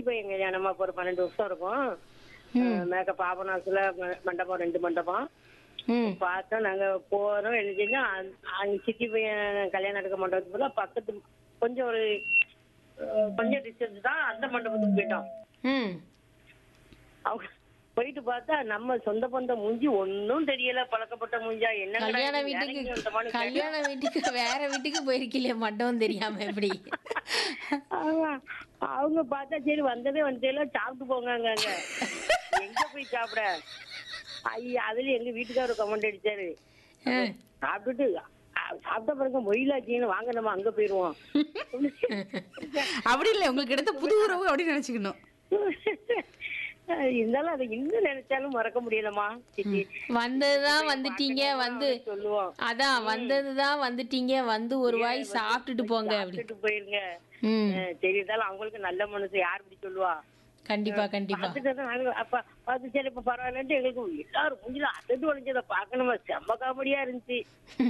பையன் கல்யாணமா இப்ப ஒரு பன்னெண்டு வருஷம் இருக்கும் மேக்கப் பாபநாசத்துல ம- மண்டபம் ரெண்டு மண்டபம் ம் பார்த்தோம் நாங்க போறோம் எழுதினா அங்க சித்தி பையன் கல்யாணம் எடுக்க மண்டபத்துக்கு பதிலா பக்கத்து கொஞ்சம் ஒரு அஹ், கொஞ்சம் டிஸ்டன்ஸ் தான் அந்த மண்டபத்துக்கு போயிட்டோம் ம் அவங்க போயிட்டு பார்த்தா நம்ம சொந்த பந்த மூஞ்சி ஒன்னும் தெரியல பழக்கப்பட்ட மூஞ்சா என்ன கல்யாண வீட்டுக்கு கல்யாண வீட்டுக்கு வேற வீட்டுக்கு போயிருக்கீங்களே மண்டபம் தெரியாம எப்படி அவங்க பார்த்தா சரி வந்ததே வந்ததுல சாப்பிட்டு போங்க எங்க போய் சாப்பிட ஐயா அதுல எங்க வீட்டுக்காரர் கமெண்ட் அடிச்சாரு ம். சாப்பிட்டுட்டு அ- சாப்பிட்ட பிறகு மொயிலாச்சின்னு வாங்க நம்ம அங்க போயிருவோம் அப்படி இல்லை உங்களுக்கு எடுத்த புது உறவு அப்படின்னு நினைச்சுக்கணும் இருந்தாலும் அதை இன்னும் நினைச்சாலும் மறக்க முடியலமா சித்தி வந்ததுதான் வந்துட்டீங்க வந்து சொல்லுவோம் அதான் வந்ததுதான் வந்துட்டீங்க வந்து ஒரு வாய் சாப்பிட்டுட்டு போங்க அப்படி சாப்பிட்டுட்டு போயிருங்க ம் அஹ் சரி இருந்தாலும் அவங்களுக்கு நல்ல மனசு யார் இப்படி சொல்லுவா கண்டிப்பா கண்டிப்பா பார்த்துட்டு தான் நாங்க அப்ப பார்த்து சரி இப்ப பரவாயில்லன்ட்டு எங்களுக்கு எல்லாரும் மூஞ்சில அசத்து உழைஞ்சதை பார்க்கணுமா செம்ம காமெடியா இருந்துச்சு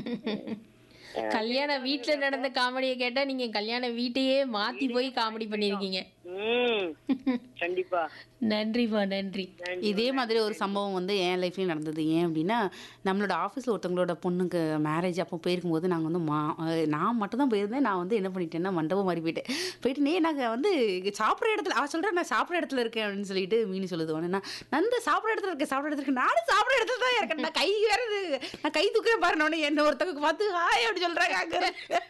கல்யாண வீட்ல நடந்த காமெடியை கேட்டா நீங்க கல்யாண வீட்டையே மாத்தி போய் காமெடி பண்ணிருக்கீங்க உம் கண்டிப்பா நன்றிப்பா நன்றி இதே மாதிரி ஒரு சம்பவம் வந்து என் லைஃப்லேயும் நடந்தது ஏன் அப்படின்னா நம்மளோட ஆஃபீஸில் ஒருத்தவங்களோட பொண்ணுக்கு மேரேஜ் அப்போ போயிருக்கும்போது நாங்கள் வந்து மா அஹ் நான் மட்டும் தான் போயிருந்தேன் நான் வந்து என்ன பண்ணிட்டேன்னா மண்டபம் மாதிரி போயிட்டேன் போயிட்டு நே நாங்கள் வந்து இங்க சாப்பிட்ற இடத்துல அவ சொல்கிறேன் நான் சாப்பிட்ற இடத்துல இருக்கேன் அப்படின்னு சொல்லிட்டு மீனி சொல்லுது உடனே நான் நான் இந்த சாப்பிட்ற இடத்துல இருக்கேன் சாப்பிட்ற இடத்துல இருக்கேன் நானும் சாப்பிட்ற இடத்துல தான் இருக்கேன் நான் கை வேற இது- நான் கை தூக்குறேன் பாருன்னு உடனே என்ன ஒருத்தவங்க பார்த்து ஹாய் அப்படி சொல்கிறாங்க அங்கே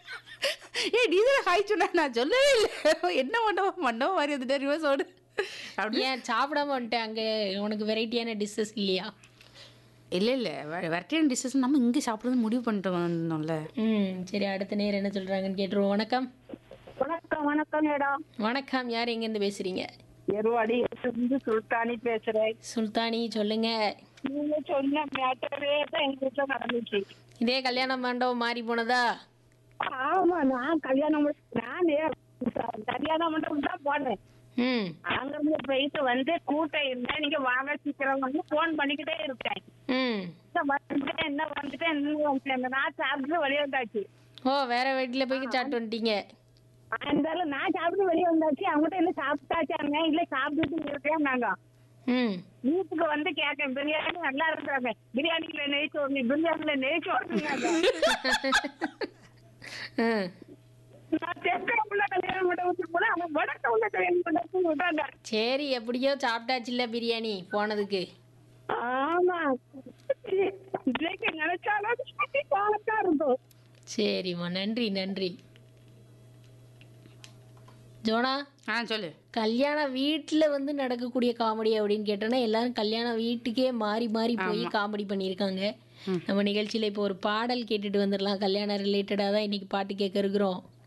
ஏ நீ தான் ஹாய் சொன்ன நான் சொல்லவே இல்லை என்ன மண்டபம் மண்டபம் மாதிரி வந்துட்டு ரிவர்ஸ் ஓடு அப்படி ஏன் சாப்பிடாம வந்துட்டேன் அங்க உனக்கு வெரைட்டியான டிஷ்ஷஸ் இல்லையா இல்லை இல்லை வெரைட்டியான டிஷ்ஷஸ் நம்ம இங்கே சாப்பிட்றது முடிவு பண்ணிட்டு வந்தோம்ல ம் சரி அடுத்த நேரம் என்ன சொல்றாங்கன்னு கேட்டுருவோம் வணக்கம் வணக்கம் வணக்கம் மேடம் வணக்கம் யார் எங்க இருந்து பேசுறீங்க எருவாடி இருந்து சுல்தானி பேசுறேன் சுல்தானி சொல்லுங்க நீங்க சொன்ன மேட்டரே தான் எங்க வீட்டுல நடந்துச்சு இதே கல்யாண மண்டபம் மாறி போனதா ஆமா நான் கல்யாணம் முடிச்சு- நான் ஏ- கல்யாணம் மண்டபம் தான் போனேன் ம் அங்க இருந்து போயிட்டு வந்து கூட்டம் இருந்தேன் நீங்க வாங்க சீக்கிரம் வந்து போன் பண்ணிக்கிட்டே இருக்கேன் ம் இந்த வந்துட்டேன் என்ன வந்துட்டேன் என்ன வந்துட்டேன் நான் சாப்பிட்டு வெளியே வந்தாச்சு ஓ வேற வீட்டில் போய் சாப்பிட்டு வந்துட்டீங்க இருந்தாலும் நான் சாப்பிட்டு வெளியே வந்தாச்சு அவங்ககிட்ட என்ன சாப்பிட்டாச்சாங்க இல்ல சாப்பிட்டுட்டு இருக்கேன் நாங்க ம் வீட்டுக்கு வந்து கேட்டேன் பிரியாணி நல்லா இருந்தாங்க பிரியாணிக்குள்ள நெய் சோறு பிரியாணில நெய் சோறுங்க ம் நான் தெற்க உள்ள கல்யாணம் மண்டபத்துக்கு போல அவன் வடக்க உள்ள கல்யாணம் மண்டபத்துக்கு விட்டாங்க சரி எப்படியோ சாப்பிட்டாச்சுல்ல பிரியாணி போனதுக்கு ஆமா இன்னைக்கு நினைச்சாலும் காலத்தான் இருக்கும் சரிம்மா நன்றி நன்றி ஜோனா ஆ சொல்லு கல்யாண வீட்டில் வந்து நடக்கக்கூடிய காமெடி அப்படின்னு கேட்டோன்னா எல்லாரும் கல்யாண வீட்டுக்கே மாறி மாறி போய் காமெடி பண்ணியிருக்காங்க நம்ம நிகழ்ச்சியில் இப்போ ஒரு பாடல் கேட்டுட்டு வந்துடலாம் கல்யாணம் ரிலேட்டடாக தான் இன்னைக்கு பாட்டு கேட்க இருக்கிறோம்